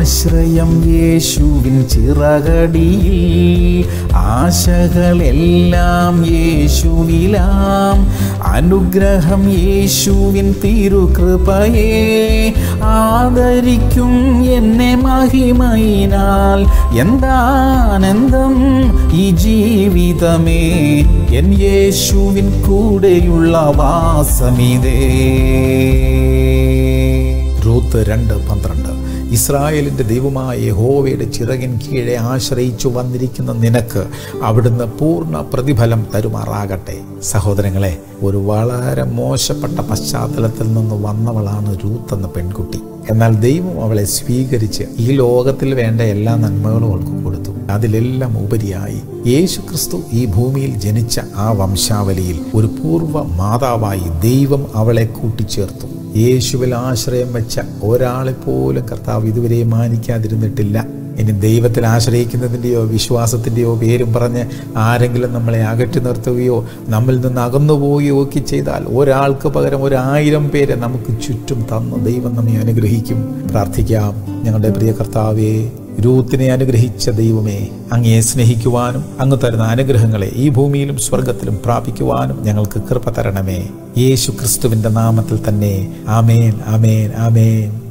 ആശ്രയം യേശുവിൻ ചിറകടിയിൽ ആശകളെല്ലാം യേശുവിലാം അനുഗ്രഹം യേശുവിൻ തിരുകൃപയെ ആദരിക്കും എന്നെ മഹിമയിനാൽ എന്താനന്ദം ഈ ജീവിതമേ എൻ യേശുവിൻ കൂടെയുള്ള വാസമിതേ റൂത്ത് രണ്ട് പന്ത്രണ്ട് ഇസ്രായേലിൻ്റെ ദൈവമായ യഹോവയുടെ ചിറകിൻ കീഴെ ആശ്രയിച്ചു വന്നിരിക്കുന്ന നിനക്ക് അവിടുന്ന് പൂർണ്ണ പ്രതിഫലം തരുമാറാകട്ടെ സഹോദരങ്ങളെ ഒരു വളരെ മോശപ്പെട്ട പശ്ചാത്തലത്തിൽ നിന്ന് വന്നവളാണ് രൂത്ത് എന്ന പെൺകുട്ടി എന്നാൽ ദൈവം അവളെ സ്വീകരിച്ച് ഈ ലോകത്തിൽ വേണ്ട എല്ലാ നന്മകളും അവൾക്ക് കൊടുത്തു അതിലെല്ലാം ഉപരിയായി യേശു ക്രിസ്തു ഈ ഭൂമിയിൽ ജനിച്ച ആ വംശാവലിയിൽ ഒരു പൂർവ്വ മാതാവായി ദൈവം അവളെ കൂട്ടിച്ചേർത്തു യേശുവിൽ ആശ്രയം വെച്ച ഒരാളെ പോലും കർത്താവ് ഇതുവരെ മാനിക്കാതിരുന്നിട്ടില്ല ഇനി ദൈവത്തിൽ ആശ്രയിക്കുന്നതിൻ്റെയോ വിശ്വാസത്തിൻ്റെയോ പേരും പറഞ്ഞ് ആരെങ്കിലും നമ്മളെ അകറ്റി നിർത്തുകയോ നമ്മിൽ നിന്ന് അകന്നു പോവുകയോ ഒക്കെ ചെയ്താൽ ഒരാൾക്ക് പകരം ഒരായിരം പേരെ നമുക്ക് ചുറ്റും തന്ന് ദൈവം നമ്മെ അനുഗ്രഹിക്കും പ്രാർത്ഥിക്കാം ഞങ്ങളുടെ പ്രിയ കർത്താവേ രൂത്തിനെ അനുഗ്രഹിച്ച ദൈവമേ അങ്ങയെ സ്നേഹിക്കുവാനും അങ്ങ് തരുന്ന അനുഗ്രഹങ്ങളെ ഈ ഭൂമിയിലും സ്വർഗത്തിലും പ്രാപിക്കുവാനും ഞങ്ങൾക്ക് കൃപ തരണമേ യേശു ക്രിസ്തുവിൻ്റെ നാമത്തിൽ തന്നെ ആമേൻ ആമേൻ ആമേൻ